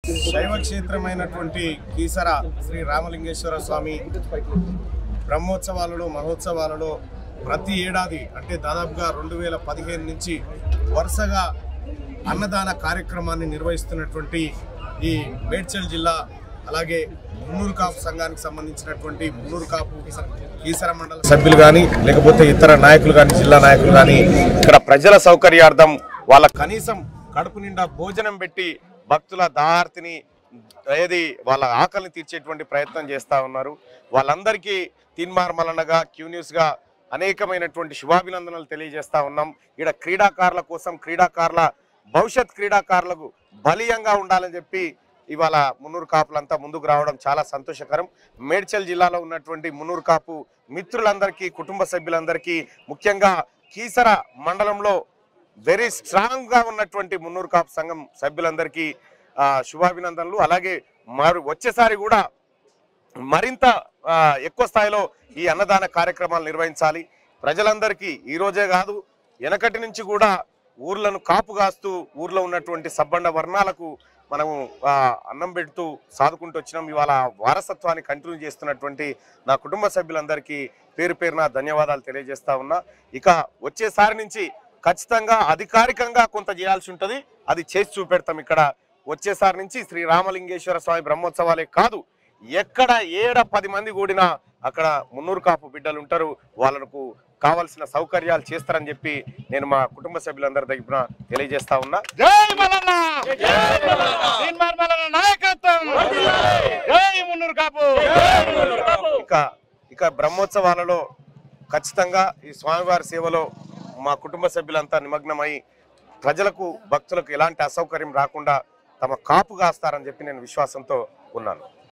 శైవ క్షేత్రమైనటువంటి కీసర శ్రీ రామలింగేశ్వర స్వామి బ్రహ్మోత్సవాలలో మహోత్సవాలలో ప్రతి ఏడాది అంటే దాదాపుగా రెండు వేల పదిహేను నుంచి వరుసగా అన్నదాన కార్యక్రమాన్ని నిర్వహిస్తున్నటువంటి ఈ మేడ్చల్ జిల్లా అలాగే మున్నూరు కాపు సంఘానికి సంబంధించినటువంటి మున్నూరు కాపు కీసర మండల సభ్యులు కానీ లేకపోతే ఇతర నాయకులు కానీ జిల్లా నాయకులు కానీ ఇక్కడ ప్రజల సౌకర్యార్థం వాళ్ళ కనీసం కడుపు నిండా భోజనం పెట్టి భక్తుల దాహార్తిని ఏది వాళ్ళ ఆకలిని తీర్చేటువంటి ప్రయత్నం చేస్తూ ఉన్నారు వాళ్ళందరికీ తీన్మార్ మలనగా క్యూ న్యూస్గా అనేకమైనటువంటి శుభాభినందనలు తెలియజేస్తా ఉన్నాం ఇక్కడ క్రీడాకారుల కోసం క్రీడాకారుల భవిష్యత్ క్రీడాకారులకు బలీయంగా ఉండాలని చెప్పి ఇవాళ మున్నూరు కాపులంతా ముందుకు రావడం చాలా సంతోషకరం మేడ్చల్ జిల్లాలో ఉన్నటువంటి మున్నూరు కాపు మిత్రులందరికీ కుటుంబ సభ్యులందరికీ ముఖ్యంగా కీసర మండలంలో వెరీ స్ట్రాంగ్ గా ఉన్నటువంటి మున్నూరు కాపు సంఘం సభ్యులందరికీ ఆ, శుభాభినందనలు అలాగే మరి వచ్చేసారి కూడా మరింత ఆ, ఎక్కువ స్థాయిలో ఈ అన్నదాన కార్యక్రమాలు నిర్వహించాలి ప్రజలందరికీ ఈ రోజే కాదు వెనకటి నుంచి కూడా ఊర్లను కాపు కాస్తూ ఊర్లో ఉన్నటువంటి సబ్బండ వర్ణాలకు మనము ఆ, అన్నం పెడుతూ సాదుకుంటూ వచ్చినాం ఇవాళ ఆ వారసత్వాన్ని కంటిన్యూ చేస్తున్నటువంటి నా కుటుంబ సభ్యులందరికీ పేరు పేరున ధన్యవాదాలు తెలియజేస్తా ఉన్నా ఇక వచ్చేసారి నుంచి ఖచ్చితంగా అధికారికంగా కొంత చేయాల్సి ఉంటుంది అది చేసి చూపెడతాం ఇక్కడ వచ్చేసారి నుంచి శ్రీ రామలింగేశ్వర స్వామి బ్రహ్మోత్సవాలే కాదు ఎక్కడ ఏడ పది మంది కూడినా అక్కడ మున్నూరు కాపు బిడ్డలు ఉంటారు వాళ్ళకు కావలసిన సౌకర్యాలు చేస్తారని చెప్పి నేను మా కుటుంబ సభ్యులందరి దగ్గర తెలియజేస్తా ఉన్నా జై మల్లన్న తీన్మార్ మల్లన్న నాయకత్వం జై మున్నూరు కాపు ఇక ఇక బ్రహ్మోత్సవాలలో ఖచ్చితంగా ఈ స్వామివారి సేవలో మా కుటుంబ సభ్యులంతా నిమగ్నమై ప్రజలకు భక్తులకు ఎలాంటి అసౌకర్యం రాకుండా తమ కాపు కాస్తారని చెప్పి నేను విశ్వాసంతో ఉన్నాను